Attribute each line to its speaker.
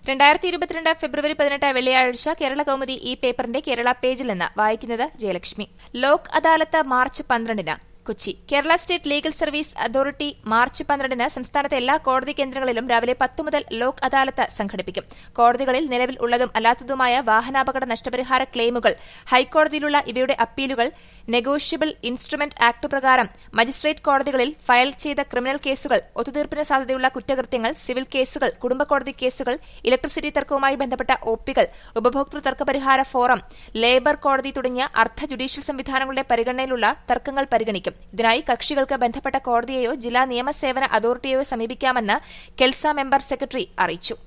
Speaker 1: രണ്ടായിരത്തി ഇരുപത്തിരണ്ട് ഫെബ്രുവരി പതിനെട്ട് വെള്ളിയാഴ്ച കേരള കൗമുദി ഈ പേപ്പറിന്റെ കേരള പേജിൽ നിന്ന് വായിക്കുന്നത് ജയലക്ഷ്മി ലോക് അദാലത്ത് മാർച്ച് പന്ത്രണ്ടിന് Kochi Kerala state legal service authority March പന്ത്രണ്ടിന് സംസ്ഥാനത്തെ എല്ലാ കോടതി കേന്ദ്രങ്ങളിലും രാവിലെ പത്ത് മുതൽ ലോക് അദാലത്ത് സംഘടിപ്പിക്കും കോടതികളിൽ നിലവിൽ ഉള്ളതും അല്ലാത്തതുമായ വാഹനാപകട നഷ്ടപരിഹാര ക്ലെയിമുകൾ ഹൈക്കോടതിയിലുള്ള ഇവയുടെ അപ്പീലുകൾ നെഗോഷ്യബിൾ ഇൻസ്ട്രുമെന്റ് ആക്ട് പ്രകാരം മജിസ്ട്രേറ്റ് കോടതികളിൽ ഫയൽ ചെയ്ത ക്രിമിനൽ കേസുകൾ ഒത്തുതീർപ്പിന് സാധ്യതയുള്ള കുറ്റകൃത്യങ്ങൾ സിവിൽ കേസുകൾ കുടുംബ കോടതി കേസുകൾ ഇലക്ട്രിസിറ്റി തർക്കവുമായി ബന്ധപ്പെട്ട ഒപ്പികൾ ഉപഭോക്തൃ തർക്ക പരിഹാര ഫോറം ലേബർ കോടതി തുടങ്ങിയ അർദ്ധ ജുഡീഷ്യൽ സംവിധാനങ്ങളുടെ പരിഗണനയിലുള്ള തർക്കങ്ങൾ പരിഗണിക്കും ഇതിനായി കക്ഷികൾക്ക് ബന്ധപ്പെട്ട കോടതിയെയോ ജില്ലാ നിയമസേവന അതോറിറ്റിയെയോ സമീപിക്കാമെന്ന് കെൽസ മെമ്പർ സെക്രട്ടറി അറിയിച്ചു